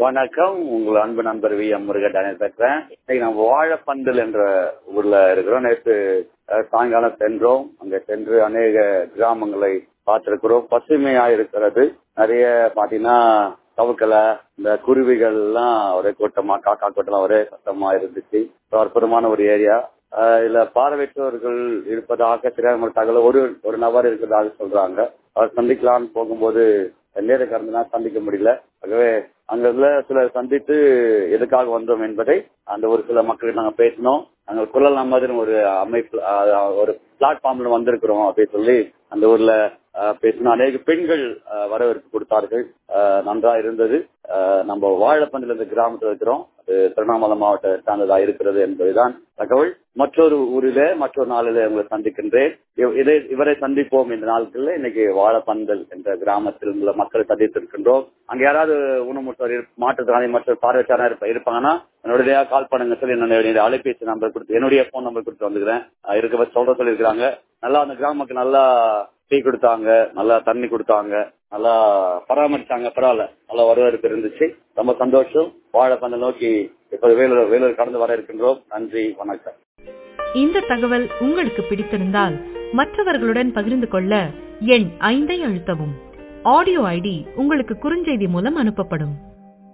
வணக்கம் உங்கள் அன்பு நண்பர் வி எம் முருகன் பேசுறேன் இன்னைக்கு நம்ம வாழைப்பந்தல் என்ற ஊர்ல இருக்கிறோம் நேற்று அஹ், சாயங்காலம் சென்றோம் அங்க சென்று அநேக கிராமங்களை பார்த்திருக்கிறோம் பசுமையா இருக்கிறது நிறைய பாத்தீங்கன்னா தவக்கலை இந்த குருவிகள் எல்லாம் ஒரே கூட்டமா காக்கா கூட்டம் ஒரே சத்தமா இருந்துச்சு ஒரு அற்புதமான ஒரு ஏரியா இதுல பார்வையற்றவர்கள் இருப்பதாக தெரியாமல் தகவல் ஒரு ஒரு நபர் இருக்கிறதாக சொல்றாங்க அவர் சந்திக்கலாம்னு போகும்போது நேர காரணத்தினா சந்திக்க முடியல ஆகவே அங்க உள்ள சிலர் சந்தித்து எதுக்காக வந்தோம் என்பதை அந்த ஒரு சில மக்களுக்கு நாங்க பேசினோம் நாங்க குரல் மாதிரி ஒரு அமைப்பு அஹ், ஒரு பிளாட்ஃபார்ம்ல வந்திருக்கிறோம் அப்படின்னு சொல்லி அந்த ஊர்ல அஹ், பேசின அநேக பெண்கள் அஹ், வரவேற்பு கொடுத்தார்கள் அஹ், நன்றா இருந்தது அஹ், நம்ம வாழப்பந்தில் இந்த கிராமத்தில் இருக்கிறோம் அது திருவண்ணாமலை மாவட்ட சார்ந்ததா இருக்கிறது என்பதுதான் தகவல் மற்றொரு ஊரிலே மற்றொரு நாளிலே உங்களை சந்திக்கின்றேன் இவ- இதை இவரை சந்திப்போம் இந்த நாட்களில் இன்னைக்கு வாழப்பந்தல் என்ற கிராமத்தில் உள்ள மக்களை சந்தித்திருக்கின்றோம் அங்க யாராவது ஊனமுற்றவர் இருப்- மாற்றுத்திறனாளி மற்ற பார்வையாளர் இருப்ப- இருப்பாங்கன்னா என்னுடைய கால் பண்ணுங்க சொல்லி என்னுடைய அலைபேசி நம்பர் கொடுத்து என்னுடைய போன் நம்பர் கொடுத்து வந்துக்கிறேன் அஹ் இருக்க சொல்ற சொல்லியிருக்கிறாங்க நல்லா அந்த கிராம மக்கள் நல்லா டீ கொடுத்தாங்க நல்லா தண்ணி கொடுத்தாங்க நல்லா பராமரிச்சாங்க பரவாயில்ல நல்லா வரவேற்பு இருந்துச்சு ரொம்ப சந்தோஷம் வாழைப்பந்தல் நோக்கி இப்போது வேலூர் வேலூர் கடந்து வர இருக்கின்றோம் நன்றி வணக்கம் இந்த தகவல் உங்களுக்கு பிடித்திருந்தால் மற்றவர்களுடன் பகிர்ந்து கொள்ள எண் ஐந்தை அழுத்தவும் ஆடியோ ஐடி உங்களுக்கு குறுஞ்செய்தி மூலம் அனுப்பப்படும்